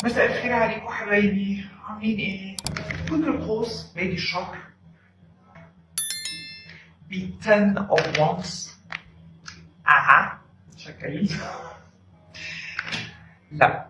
مساء الخير عليكم حبايبي عاملين ايه؟ كل القوس باقي الشهر ب 10 of wands اها شكرين لا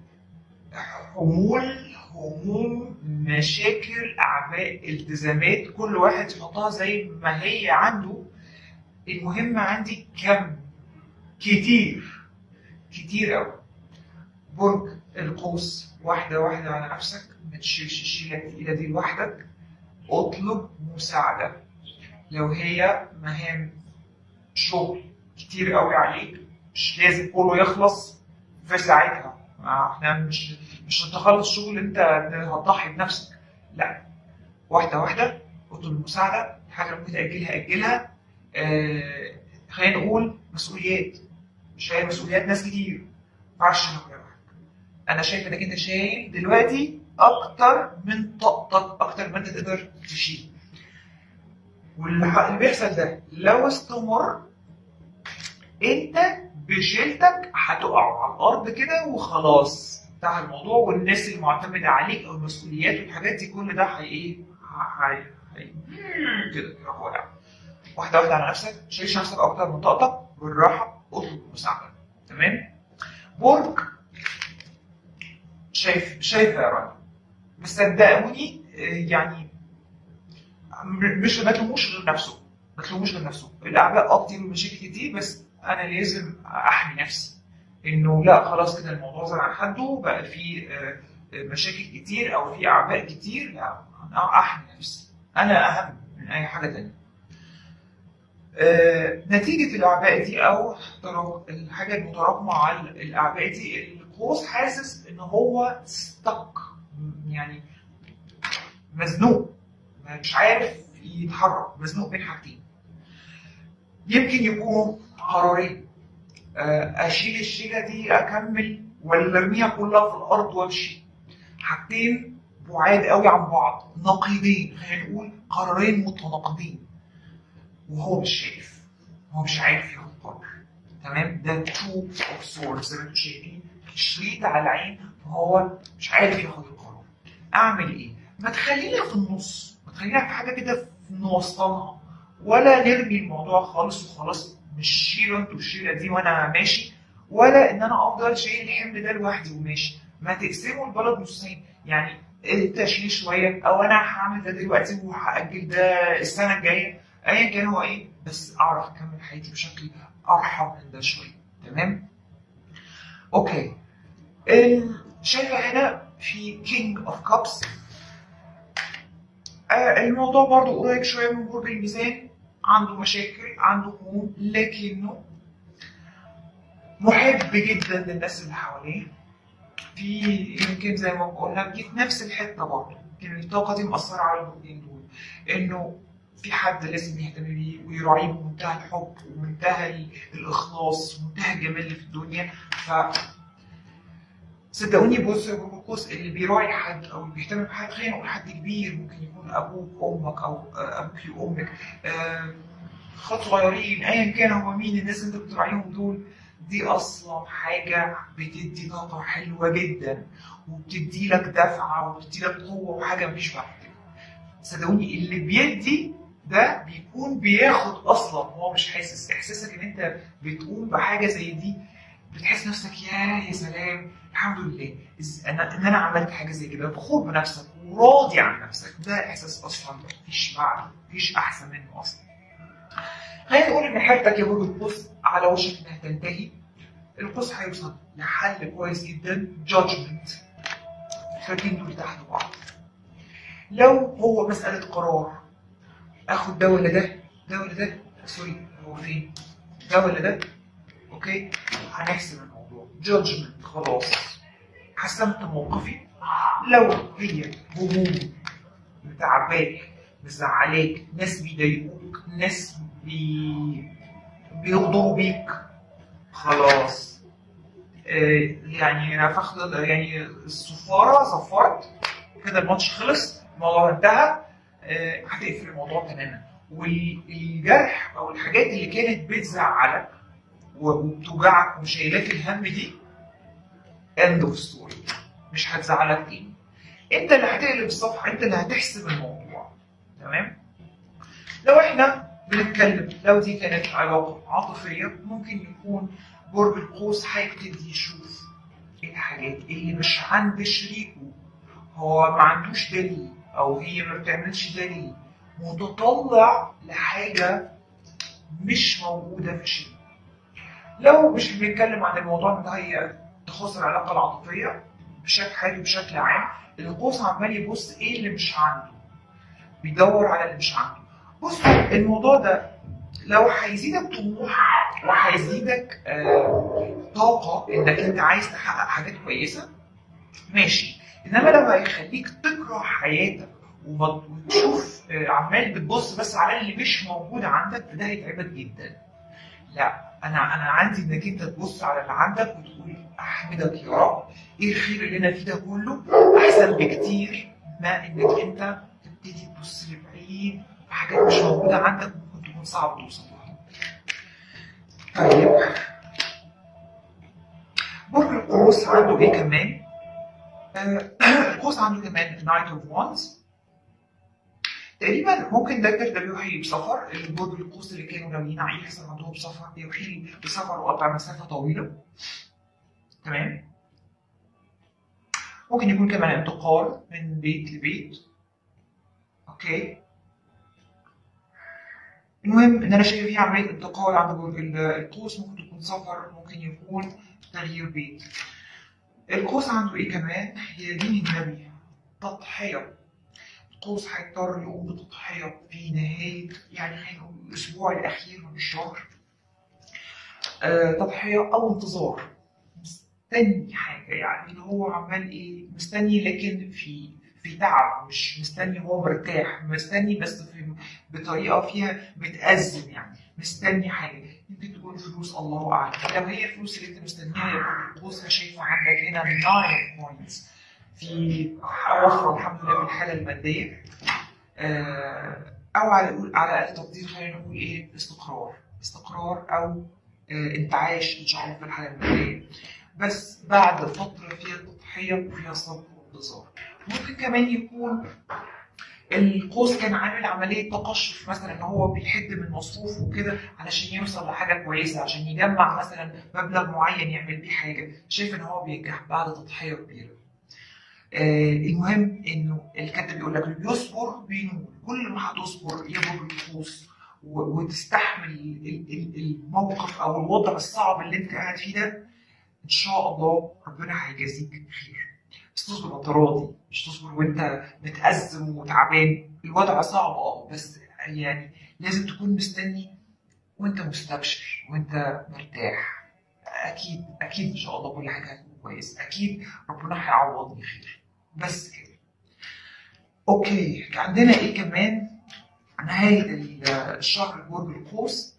حمول هموم مشاكل اعباء التزامات كل واحد يحطها زي ما هي عنده المهم عندي كم كتير كتير قوي برج القوس واحدة واحدة على نفسك ما تشيلش الشيلة التقيلة دي لوحدك اطلب مساعدة لو هي مهام شغل كتير قوي عليك مش لازم كله يخلص في ساعتها احنا مش مش هتخلص شغل انت هتضحي بنفسك لا واحدة واحدة اطلب مساعدة حاجة ممكن تأجلها أجلها آه خلينا نقول مسؤوليات شايل مسؤوليات ناس كتير ما ينفعش تاخد لوحدك انا شايف انك انت شايل دلوقتي اكتر من طاقتك اكتر ما انت تقدر تشيل واللي بيحصل ده لو استمر انت بشيلتك هتقع على الارض كده وخلاص انتهى الموضوع والناس اللي معتمده عليك او المسؤوليات والحاجات دي كل ده هي ايه هي هي كده يروح واقع واحده واحده على نفسك ما تشيلش نفسك اكتر من طاقتك بالراحه اطلب مساعده تمام برج شايف شايفه يا راجل بس صدقوني يعني مش ما تلوموش غير نفسه ما تلوموش غير نفسه الاعباء اه كتير والمشاكل كتير بس انا لازم احمي نفسي انه لا خلاص كده الموضوع زاد عن حده بقى في مشاكل كتير او في اعباء كتير لا انا احمي نفسي انا اهم من اي حاجه تانية آه، نتيجة الأعباء دي أو الحاجة المتراكمة على الأعباء دي القوس حاسس إن هو ستك يعني مزنوق مش عارف يتحرك مزنوق بين حاجتين يمكن يكونوا قرارين آه، أشيل الشيلة دي أكمل ولا أرميها كلها في الأرض وأمشي حاجتين بعاد قوي عن بعض نقيضين خلينا نقول قرارين متناقضين وهو مش شايف هو مش عارف ياخد قرار تمام ده تو اوف سورد زي ما انتم شايفين شريط على العين فهو مش عارف ياخد القرار اعمل ايه؟ ما تخلينا في النص ما تخلينا في حاجه كده نوصلها ولا نرمي الموضوع خالص وخلاص مش شيلوا انتوا الشيله دي وانا ماشي ولا ان انا افضل شايل الحمل ده لوحدي وماشي ما تقسموا البلد نصين يعني انت شيل شويه او انا هعمل ده دلوقتي وهاجل ده السنه الجايه ايا كان هو ايه بس اعرف اكمل حياتي بشكل ارحم من ده شويه تمام اوكي شايفه هنا في كينج اوف كابس الموضوع برضو قريب شويه من برج الميزان عنده مشاكل عنده هموم لكنه محب جدا للناس اللي حواليه في يمكن زي ما قلنا في نفس الحته برضه يمكن الطاقه دي مأثره على البرجين دول انه في حد لازم يهتم بيه ويراعيه بمنتهى الحب ومنتهى الاخلاص ومنتهى الجمال اللي في الدنيا ف صدقوني بص يا القوس اللي بيراعي حد او اللي بيهتم بحد خلينا نقول حد كبير ممكن يكون ابوك امك او ابوك وامك اخوات صغيرين ايا كان هو مين الناس اللي انت بتراعيهم دول دي اصلا حاجه بتدي طاقه حلوه جدا وبتدي لك دفعه وبتدي لك قوه وحاجه مفيش بعد كده صدقوني اللي بيدي ده بيكون بياخد اصلا هو مش حاسس احساسك ان انت بتقوم بحاجه زي دي بتحس نفسك يا يا سلام الحمد لله انا ان انا عملت حاجه زي كده فخور بنفسك وراضي عن نفسك ده احساس اصلا مفيش بعده مفيش احسن منه اصلا خلينا نقول ان حياتك يا برج القوس على وشك انها تنتهي القوس هيوصل لحل كويس جدا جادجمنت الحاجتين دول تحت بعض لو هو مساله قرار اخد ده ولا ده ده ولا ده سوري هو فين ده ولا ده اوكي هنحسب الموضوع جادجمنت خلاص حسمت موقفي لو هي هموم متعباك مزعلاك ناس بيضايقوك ناس بي... بيغدروا بيك خلاص آه يعني نفخت يعني الصفاره صفرت كده الماتش خلص الموضوع انتهى آه هتقفل الموضوع تماما والجرح او الحاجات اللي كانت بتزعلك وبتوجعك وشايلاك الهم دي end of story مش هتزعلك تاني انت اللي هتقلب الصفحه انت اللي هتحسب الموضوع تمام لو احنا بنتكلم لو دي كانت علاقه عاطفيه ممكن يكون برج القوس هيبتدي يشوف ايه الحاجات اللي مش عند شريكه هو ما عندوش دليل او هي ما بتعملش دليل متطلع لحاجه مش موجوده في شيء لو مش بنتكلم عن الموضوع ده هي تخص العلاقه العاطفيه بشكل حالي بشكل عام القوس عمال يبص ايه اللي مش عنده بيدور على اللي مش عنده بص الموضوع ده لو هيزيدك طموح وهيزيدك آه طاقه انك انت عايز تحقق حاجات كويسه ماشي انما لو هيخليك تكره حياتك وتشوف آه عمال بتبص بس على اللي مش موجود عندك فده هيتعبك جدا لا انا انا عندي انك انت تبص على اللي عندك وتقول احمدك يا رب ايه الخير اللي انا فيه ده كله احسن بكتير ما انك انت تبتدي تبص لبعيد في حاجات مش موجوده عندك ممكن تكون صعب توصل لها. طيب برج القوس عنده ايه كمان؟ آه القوس عنده كمان نايت اوف وانز تقريبا ممكن ده ده بيوحي بسفر البرج القوس اللي كانوا ناويين عليه يحصل عندهم سفر بيوحي بسفر وقطع مسافه طويله تمام ممكن يكون كمان انتقال من بيت لبيت اوكي المهم ان انا شايف في عمليه انتقال عند برج القوس ممكن تكون سفر ممكن يكون تغيير بيت القوس عنده ايه كمان هي دين النبي تضحيه القوس هيضطر يقوم بتضحيه في نهايه يعني خلينا نقول الاسبوع الاخير من الشهر آه تضحيه او انتظار مستني حاجه يعني اللي هو عمال ايه مستني لكن في في تعب مش مستني هو مرتاح مستني بس في بطريقه فيها متأزم يعني مستني حاجه يمكن تكون فلوس الله اعلم لو هي الفلوس اللي انت مستنيها يا القوس شايفه عندك هنا 9 بوينتس في وفر الحمد لله في الحاله الماديه او على نقول على اقل تقدير خلينا نقول ايه استقرار استقرار او انتعاش ان شاء الله في الحاله الماديه بس بعد فتره فيها تضحيه وفيها صبر وانتظار ممكن كمان يكون القوس كان عامل عمليه تقشف مثلا ان هو بيحد من مصروفه وكده علشان يوصل لحاجه كويسه عشان يجمع مثلا مبلغ معين يعمل بيه حاجه شايف ان هو بينجح بعد تضحيه كبيره آه المهم انه الكاتب بيقول لك اللي بيصبر بينول كل ما هتصبر يا برج القوس وتستحمل الموقف او الوضع الصعب اللي انت قاعد فيه ده ان شاء الله ربنا هيجازيك خير بس تصبر وانت راضي مش تصبر وانت متأزم وتعبان الوضع صعب اه بس يعني لازم تكون مستني وانت مستبشر وانت مرتاح اكيد اكيد ان شاء الله كل حاجه هتكون كويس اكيد ربنا هيعوضني خير بس كده اوكي عندنا ايه كمان نهايه الشهر برج القوس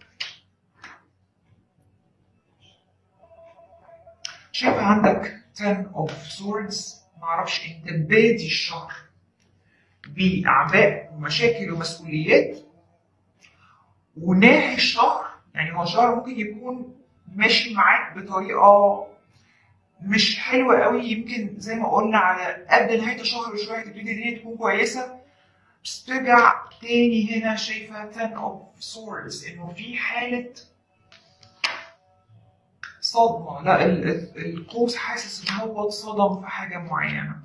شايف عندك 10 of swords معرفش انت بادي الشهر باعباء ومشاكل ومسؤوليات وناهي الشهر يعني هو شهر ممكن يكون ماشي معاك بطريقه مش حلوه قوي يمكن زي ما قلنا على قد نهايه الشهر بشويه تبتدي الدنيا تكون كويسه بس ترجع تاني هنا شايفه 10 of swords انه في حاله صدمة لا القوس حاسس ان هو اتصدم في حاجة معينة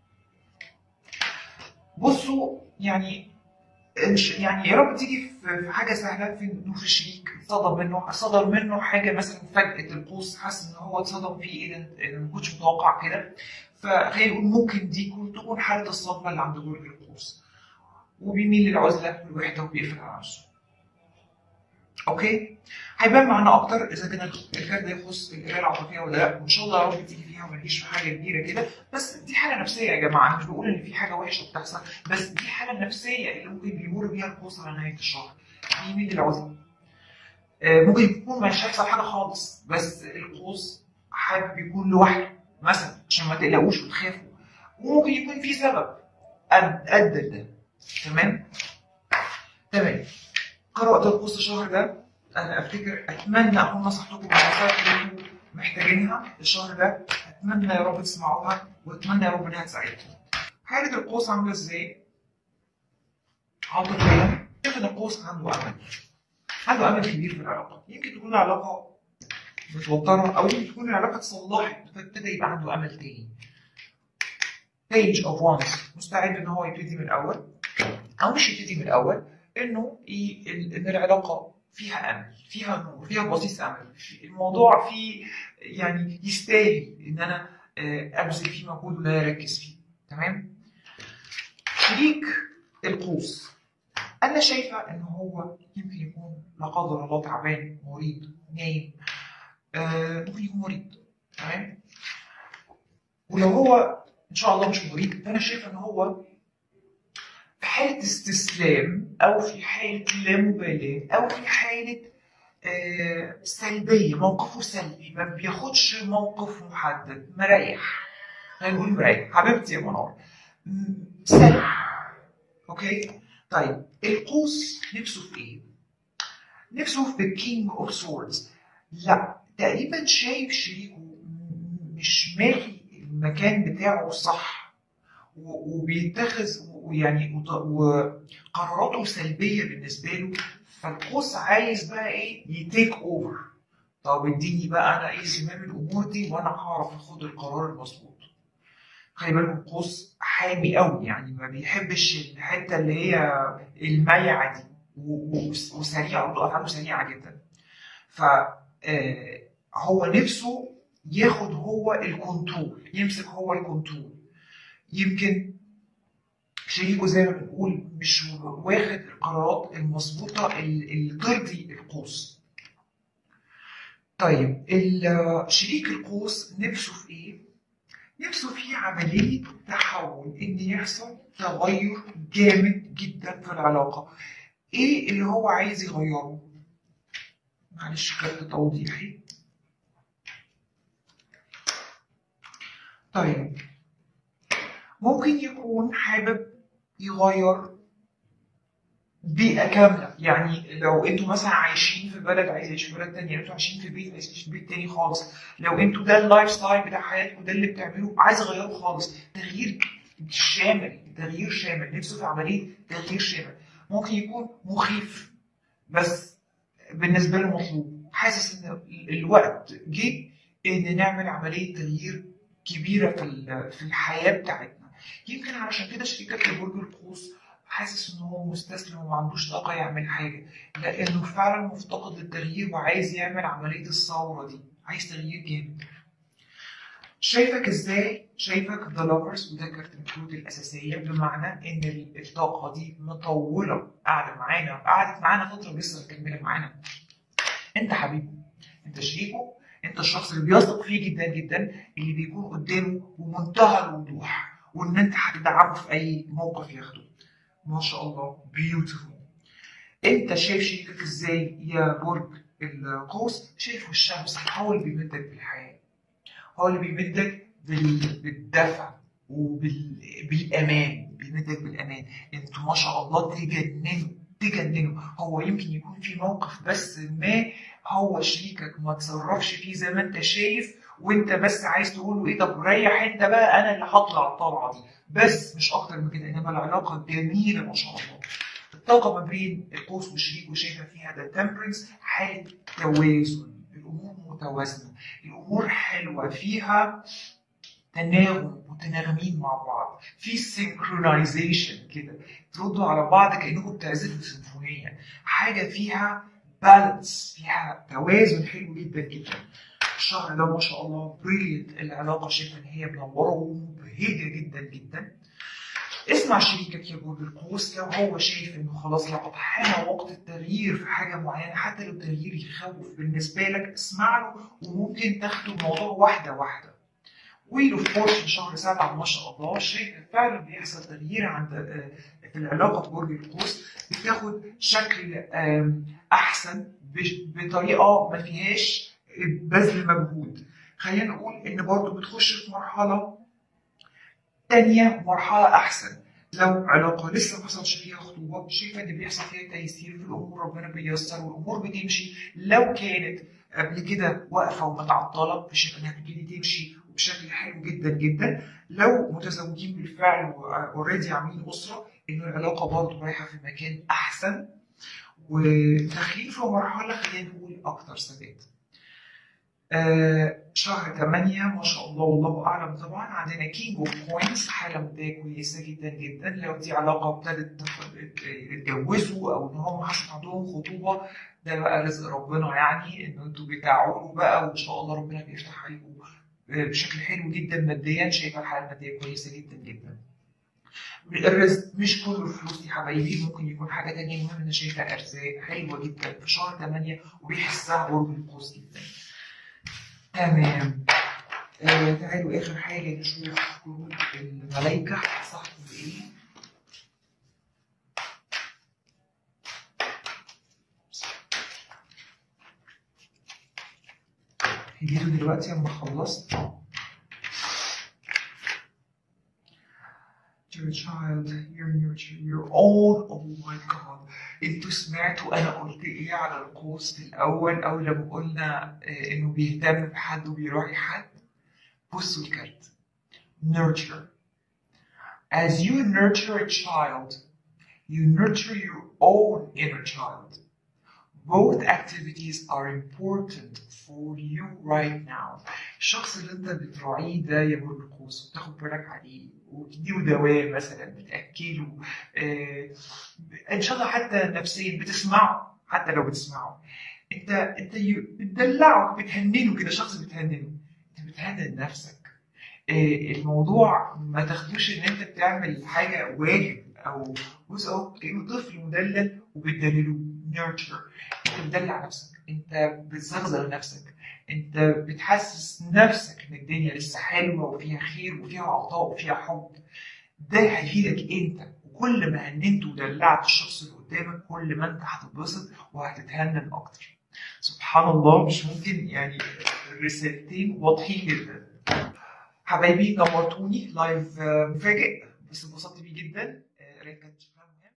بصوا يعني يعني يا رب تيجي في حاجة سهلة في انه في شريك اتصدم منه صدر منه حاجة مثلا فجأة القوس حاسس ان هو اتصدم فيه ايه ده ما كنتش متوقع كده فخلينا نقول ممكن دي تكون حالة الصدمة اللي عند برج القوس وبيميل للعزلة والوحدة وبيقفل على نفسه اوكي هيبان معانا اكتر اذا كان الكارت ده يخص القرايه العاطفيه ولا لا وان شاء الله يا رب تيجي فيها وما نجيش في حاجه كبيره كده بس دي حاله نفسيه يا جماعه انا مش بقول ان في حاجه وحشه بتحصل بس دي حاله نفسيه اللي ممكن بيمر بيها القوس على نهايه الشهر يميل للعزله آه ممكن يكون مش هيحصل حاجه خالص بس القوس حابب يكون لوحده مثلا عشان ما تقلقوش وتخافوا وممكن يكون في سبب ادى ده تمام تمام قرأت القوس الشهر ده انا افتكر اتمنى اكون نصحتكم بالنصائح اللي انتم محتاجينها الشهر ده اتمنى يا رب تسمعوها واتمنى يا رب انها تساعدكم حاله القوس عامله ازاي عاطفيا شايف ان القوس عنده امل عنده امل كبير في العلاقه يمكن تكون العلاقه متوتره او يمكن تكون العلاقه اتصلحت فابتدى يبقى عنده امل تاني page of wands مستعد ان هو يبتدي من الاول او مش يبتدي من الاول انه ي... ان العلاقه فيها امل فيها نور فيها بصيص امل الموضوع فيه يعني يستاهل ان انا ابذل فيه مجهود ولا اركز فيه تمام شريك القوس انا شايفه ان هو يمكن يكون لا قدر الله تعبان مريض نايم آه ممكن يكون مريض تمام ولو هو ان شاء الله مش مريض فانا شايفه ان هو في حاله استسلام او في حاله لا مبالاه او في حاله آه سلبيه موقفه سلبي ما بياخدش موقف محدد مريح خلينا نقول مريح حبيبتي يا منار سلبي اوكي طيب القوس نفسه في ايه؟ نفسه في كينج اوف سوردز لا تقريبا شايف شريكه مش مالي المكان بتاعه صح وبيتخذ ويعني وقراراته سلبيه بالنسبه له فالقوس عايز بقى ايه يتيك اوفر طب اديني بقى انا ايه زمام الامور دي وانا هعرف اخد القرار المظبوط خلي بالكم القوس حامي قوي يعني ما بيحبش الحته اللي هي الميعه دي وسريع افعاله سريعه جدا ف هو نفسه ياخد هو الكنترول يمسك هو الكنترول يمكن شريكه زي ما بنقول مش واخد القرارات المظبوطه اللي ترضي القوس طيب شريك القوس نفسه في ايه؟ نفسه في عملية تحول إن يحصل تغير جامد جدا في العلاقة. إيه اللي هو عايز يغيره؟ معلش كده توضيحي. طيب ممكن يكون حابب يغير بيئة كاملة يعني لو انتوا مثلا عايشين في بلد عايز يعيش في بلد تانية انتوا عايشين في بيت عايز يعيش في بيت تاني خالص لو انتوا ده اللايف ستايل بتاع حياتكم ده اللي بتعملوه عايز اغيره خالص تغيير شامل تغيير شامل نفسه في عملية تغيير شامل ممكن يكون مخيف بس بالنسبة له مطلوب حاسس ان الوقت جه ان نعمل عملية تغيير كبيرة في في الحياة بتاعتنا يمكن علشان كده شركات لبرج القوس حاسس ان هو مستسلم وما عندوش طاقه يعمل حاجه لانه فعلا مفتقد للتغيير وعايز يعمل عمليه الثوره دي عايز تغيير جامد شايفك ازاي شايفك ذا لافرز وده كارت الكروت الاساسيه بمعنى ان الطاقه دي مطوله قاعده معانا قعدت معانا فتره ولسه مكمله معانا انت حبيبي انت شريكه انت الشخص اللي بيثق فيه جدا جدا اللي بيكون قدامه بمنتهى الوضوح وان انت هتدعمه في اي موقف ياخده ما شاء الله بيوتيفول انت شايف شريكك ازاي يا برج القوس شايفه الشمس هو اللي بيمدك بالحياه هو اللي بيمدك بال... بالدفع وبالامان بيمدك بالامان انتوا ما شاء الله تجننوا تجننوا هو يمكن يكون في موقف بس ما هو شريكك ما تصرفش فيه زي ما انت شايف وانت بس عايز تقول له ايه طب ريح انت بقى انا اللي هطلع الطلعه دي بس مش اكتر من كده انما العلاقه جميله ما شاء الله الطاقه ما بين القوس والشريك وشايفه فيها ده تمبرنس حاله توازن الامور متوازنه الامور حلوه فيها تناغم متناغمين مع بعض في سينكرونايزيشن كده تردوا على بعض كانكم بتعزفوا سيمفونيه حاجه فيها بالانس فيها توازن حلو جدا جدا الشهر ده ما شاء الله بريليت العلاقه شايفه ان هي منوره ومبهجه جدا جدا اسمع شريكك يا برج القوس لو هو شايف انه خلاص لقد حان وقت التغيير في حاجه معينه حتى لو التغيير يخوف بالنسبه لك اسمع له وممكن تاخدوا الموضوع واحده واحده ويل اوف فورتشن شهر سبعه ما شاء الله شايف فعلا بيحصل تغيير عند في العلاقه برج القوس بتاخد شكل احسن بطريقه ما فيهاش بذل مجهود خلينا نقول ان برضو بتخش في مرحله تانية مرحله احسن لو علاقة لسه ما حصلش فيها خطوبة شايفة إن بيحصل فيها تيسير في الأمور ربنا بييسر والأمور بتمشي لو كانت قبل كده واقفة ومتعطلة فشايفة إنها بتبتدي تمشي بشكل حلو جدا جدا لو متزوجين بالفعل واوريدي عاملين اسره ان العلاقه برضه رايحه في مكان احسن وداخلين في مرحله خلينا نقول اكثر ثبات. آه شهر 8 ما شاء الله والله اعلم طبعا عندنا كينج اوف كوينز حاله ماديه كويسه جدا جدا لو دي علاقه ابتدت يتجوزوا او ان هم حصل عندهم خطوبه ده بقى رزق ربنا يعني ان انتوا بتعولوا بقى وان شاء الله ربنا بيفتح عليكم بشكل حلو جدا ماديا شايفه الحاله الماديه كويسه جدا جدا. الرزق مش كله فلوس يا حبايبي ممكن يكون حاجه تانية المهم انا شايفه ارزاق حلوه جدا في شهر 8 وبيحسها برج القوس جدا. تمام آه تعالوا اخر حاجه نشوف جروب الملايكه صاحبه ايه هجيله دلوقتي اما خلصت Your child, your nurture, your own, oh my god. انتوا سمعتوا انا قلت ايه على القوس في الاول اول لما قلنا انه بيهتم بحد وبيراعي حد بصوا الكارت nurture as you nurture a child you nurture your own inner child both activities are important for you right now الشخص اللي انت بتراعيه ده يا برج القوس وتاخد بالك عليه وتديله دواء مثلا بتاكله آه ان شاء الله حتى نفسيا بتسمعه حتى لو بتسمعه انت انت بتدلعه بتهننه كده شخص بتهننه انت بتهنن نفسك آه الموضوع ما تاخدوش ان انت بتعمل حاجه واجب او بص اهو كانه طفل مدلل وبتدلله نيرتشر انت بتدلع نفسك انت بتزغزغ نفسك انت بتحسس نفسك ان الدنيا لسه حلوه وفيها خير وفيها عطاء وفيها حب ده هيفيدك انت وكل ما هننت ودلعت الشخص اللي قدامك كل ما انت هتتبسط وهتتهنن اكتر سبحان الله مش ممكن يعني الرسالتين واضحين جدا حبايبي نورتوني لايف مفاجئ بس انبسطت بيه جدا قرايه كانت